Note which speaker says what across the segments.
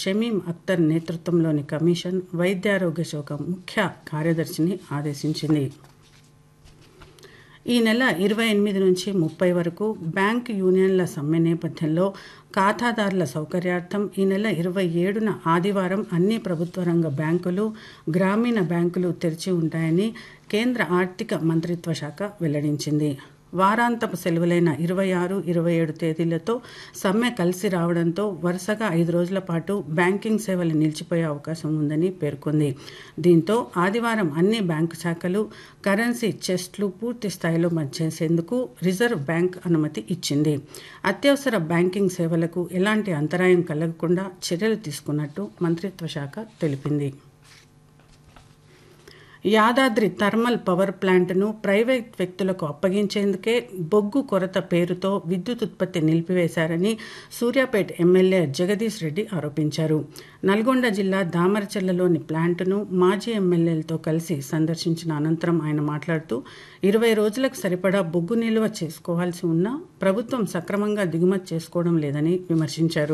Speaker 1: షమీం అఖ్తర్ నేతృత్వంలోని కమిషన్ వైద్యారోగ్య శాఖ ముఖ్య కార్యదర్శిని ఆదేశించింది ఈ నెల ఇరవై ఎనిమిది నుంచి ముప్పై వరకు బ్యాంక్ యూనియన్ల సమ్మె నేపథ్యంలో ఖాతాదారుల సౌకర్యార్థం ఈ నెల ఇరవై ఏడున ఆదివారం అన్ని ప్రభుత్వ రంగ బ్యాంకులు గ్రామీణ బ్యాంకులు తెరిచి ఉంటాయని కేంద్ర ఆర్థిక మంత్రిత్వ శాఖ వెల్లడించింది వారాంతపు సెలవులైన ఇరవై ఆరు ఇరవై ఏడు తేదీలతో సమ్మె కలిసి రావడంతో వరుసగా ఐదు రోజుల పాటు బ్యాంకింగ్ సేవలు నిలిచిపోయే అవకాశం ఉందని పేర్కొంది దీంతో ఆదివారం అన్ని బ్యాంకు శాఖలు కరెన్సీ చెస్ట్లు పూర్తి స్థాయిలో మర్చేసేందుకు రిజర్వ్ బ్యాంక్ అనుమతి ఇచ్చింది అత్యవసర బ్యాంకింగ్ సేవలకు ఎలాంటి అంతరాయం కలగకుండా చర్యలు తీసుకున్నట్టు మంత్రిత్వ శాఖ తెలిపింది యాదాద్రి థర్మల్ పవర్ ప్లాంట్ను ప్రైవేట్ వ్యక్తులకు అప్పగించేందుకే బొగ్గు కొరత పేరుతో విద్యుత్ ఉత్పత్తి నిలిపివేశారని సూర్యాపేట ఎమ్మెల్యే జగదీష్ రెడ్డి ఆరోపించారు నల్గొండ జిల్లా దామరచెల్లలోని ప్లాంట్ను మాజీ ఎమ్మెల్యేలతో కలిసి సందర్శించిన అనంతరం ఆయన మాట్లాడుతూ ఇరవై రోజులకు సరిపడా బొగ్గు నిల్వ చేసుకోవాల్సి ఉన్నా ప్రభుత్వం సక్రమంగా దిగుమతి చేసుకోవడం లేదని విమర్శించారు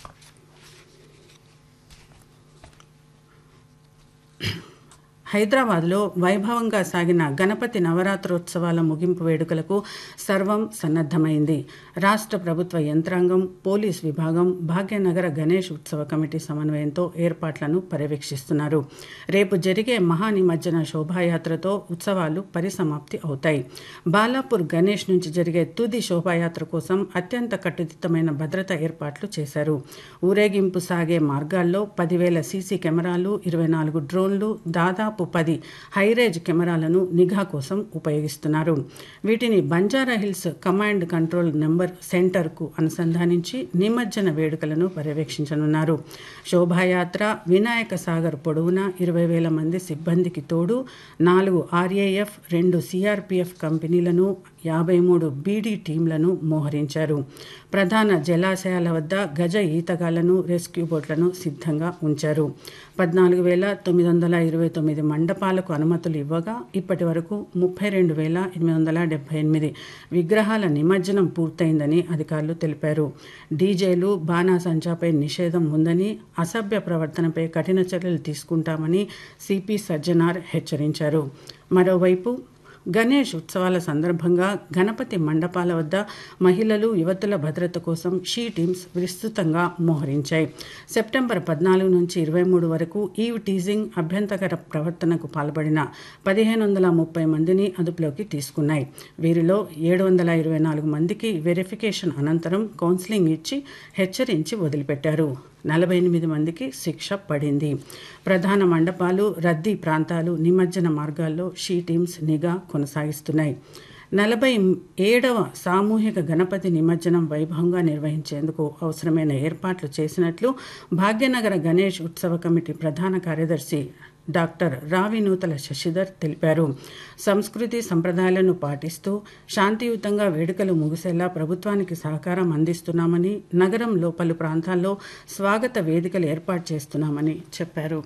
Speaker 1: హైదరాబాద్లో వైభవంగా సాగిన గణపతి నవరాత్రోత్సవాల ముగింపు వేడుకలకు సర్వం సన్నద్ధమైంది రాష్ట్ర ప్రభుత్వ యంత్రాంగం పోలీస్ విభాగం భాగ్యనగర గణేష్ ఉత్సవ కమిటీ సమన్వయంతో ఏర్పాట్లను పర్యవేక్షిస్తున్నారు రేపు జరిగే మహానిమజ్జన శోభాయాత్రతో ఉత్సవాలు పరిసమాప్తి అవుతాయి బాలాపూర్ గణేష్ నుంచి జరిగే తుది శోభాయాత్ర కోసం అత్యంత కట్టుదిట్టమైన భద్రత ఏర్పాట్లు చేశారు ఊరేగింపు సాగే మార్గాల్లో పదివేల సీసీ కెమెరాలు ఇరవై నాలుగు డ్రోన్లు దాదాపు పది హైరేజ్ కెమెరాలను నిఘా కోసం ఉపయోగిస్తున్నారు వీటిని Banjara hills command control number సెంటర్కు అనుసంధానించి నిమజ్జన వేడుకలను పర్యవేక్షించనున్నారు శోభాయాత్ర వినాయక సాగర్ పొడవునా ఇరవై వేల మంది సిబ్బందికి తోడు నాలుగు ఆర్ఏఎఫ్ రెండు సిఆర్పిఎఫ్ కంపెనీలను యాభై మూడు బీడీ టీంలను మోహరించారు ప్రధాన జలాశయాల వద్ద గజ ఈతగాళ్లను రెస్క్యూ బోట్లను సిద్ధంగా ఉంచారు పద్నాలుగు వేల తొమ్మిది వందల ఇరవై తొమ్మిది మండపాలకు అనుమతులు ఇవ్వగా ఇప్పటి వరకు ముప్పై రెండు వేల ఎనిమిది వందల డెబ్బై ఎనిమిది విగ్రహాల నిమజ్జనం పూర్తయిందని అధికారులు తెలిపారు డీజేలు బాణాసంచాపై నిషేధం ఉందని అసభ్య ప్రవర్తనపై కఠిన చర్యలు తీసుకుంటామని సిపి సజ్జనార్ హెచ్చరించారు మరోవైపు గణేష్ ఉత్సవాల సందర్భంగా గణపతి మండపాల వద్ద మహిళలు యువతుల భద్రత కోసం షీ టీమ్స్ విస్తృతంగా మోహరించాయి సెప్టెంబర్ పద్నాలుగు నుంచి ఇరవై మూడు వరకు ఈవ్ టీజింగ్ అభ్యంతకర ప్రవర్తనకు పాల్పడిన పదిహేను వందల ముప్పై మందిని అదుపులోకి తీసుకున్నాయి వీరిలో ఏడు వందల ఇరవై నాలుగు మందికి వెరిఫికేషన్ అనంతరం కౌన్సిలింగ్ ఇచ్చి హెచ్చరించి వదిలిపెట్టారు నలభై ఎనిమిది మందికి శిక్ష పడింది ప్రధాన మండపాలు రద్దీ ప్రాంతాలు నిమజ్జన మార్గాల్లో షీ టీమ్స్ నిఘా కొనసాగిస్తున్నాయి నలభై ఏడవ సామూహిక గణపతి నిమజ్జనం వైభవంగా నిర్వహించేందుకు అవసరమైన ఏర్పాట్లు చేసినట్లు భాగ్యనగర గణేష్ ఉత్సవ కమిటీ ప్రధాన కార్యదర్శి డాక్టర్ రావినూతల శశిధర్ తెలిపారు సంస్కృతి సంప్రదాయాలను పాటిస్తూ శాంతియుతంగా వేడుకలు ముగిసేలా ప్రభుత్వానికి సహకారం అందిస్తున్నామని నగరంలో పలు ప్రాంతాల్లో స్వాగత వేదికలు ఏర్పాటు చేస్తున్నామని చెప్పారు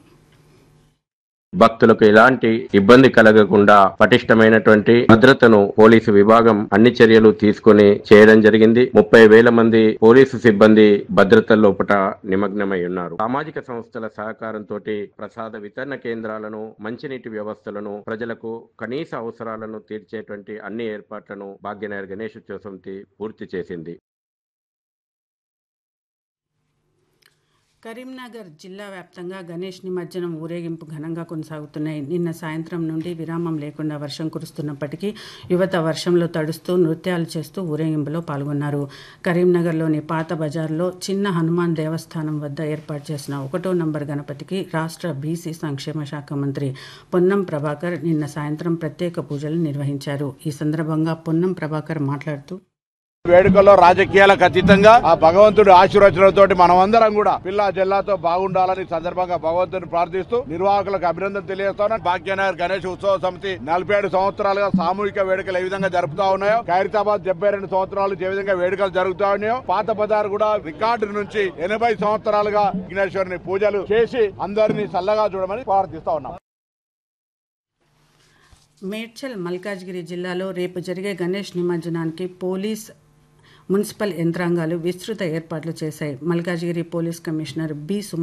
Speaker 2: భక్తులకు ఎలాంటి ఇబ్బంది కలగకుండా పటిష్టమైనటువంటి భద్రతను పోలీసు విభాగం అన్ని చర్యలు తీసుకుని చేయడం జరిగింది ముప్పై వేల మంది పోలీసు సిబ్బంది భద్రత లోపట నిమగ్నమై ఉన్నారు సామాజిక సంస్థల సహకారంతో ప్రసాద వితరణ కేంద్రాలను మంచినీటి వ్యవస్థలను ప్రజలకు కనీస అవసరాలను తీర్చేటువంటి అన్ని ఏర్పాట్లను భాగ్యనగర్ గణేష్ ఉత్సవ సమితి పూర్తి చేసింది
Speaker 1: కరీంనగర్ జిల్లా వ్యాప్తంగా గణేష్ నిమజ్జనం ఊరేగింపు ఘనంగా కొనసాగుతున్నాయి నిన్న సాయంత్రం నుండి విరామం లేకుండా వర్షం కురుస్తున్నప్పటికీ యువత వర్షంలో తడుస్తూ నృత్యాలు చేస్తూ ఊరేగింపులో పాల్గొన్నారు కరీంనగర్లోని పాత బజార్లో చిన్న హనుమాన్ దేవస్థానం వద్ద ఏర్పాటు చేసిన ఒకటో నంబర్ గణపతికి రాష్ట్ర బీసీ సంక్షేమ శాఖ మంత్రి పొన్నం ప్రభాకర్ నిన్న సాయంత్రం ప్రత్యేక పూజలు నిర్వహించారు ఈ సందర్భంగా పొన్నం ప్రభాకర్ మాట్లాడుతూ
Speaker 3: వేడుకల్లో రాజకీయాలకు అతీతంగా ఆ భగవంతుడి ఆశీర్వచనంతో మనమందరం కూడా పిల్ల జిల్లాతో బాగుండాలని ఈ సందర్భంగా భగవంతుని ప్రార్థిస్తూ నిర్వాహకులకు అభినందన తెలియజేస్తాను భాగ్యనగర్ గణేష్ ఉత్సవ సమితి నలభై ఏడు సంవత్సరాలుగా సామూహిక వేడుకలు ఏ విధంగా జరుపుతా ఉన్నాయో ఖైరతాబాద్ డెబ్బై రెండు సంవత్సరాలు ఏ విధంగా వేడుకలు జరుగుతా ఉన్నాయో పాత బజార్ కూడా రికార్డు నుంచి ఎనభై సంవత్సరాలుగా విఘ్నేశ్వరుని పూజలు చేసి అందరినీ చల్లగా చూడమని ప్రార్థిస్తా ఉన్నాం
Speaker 1: మేడ్చల్ మల్కాజ్గిరి జిల్లాలో రేపు జరిగే గణేష్ నిమజ్జనానికి పోలీస్ మున్సిపల్ యంత్రాంగాలు విస్తృత ఏర్పాట్లు చేశాయి Malkajgiri police commissioner B Suma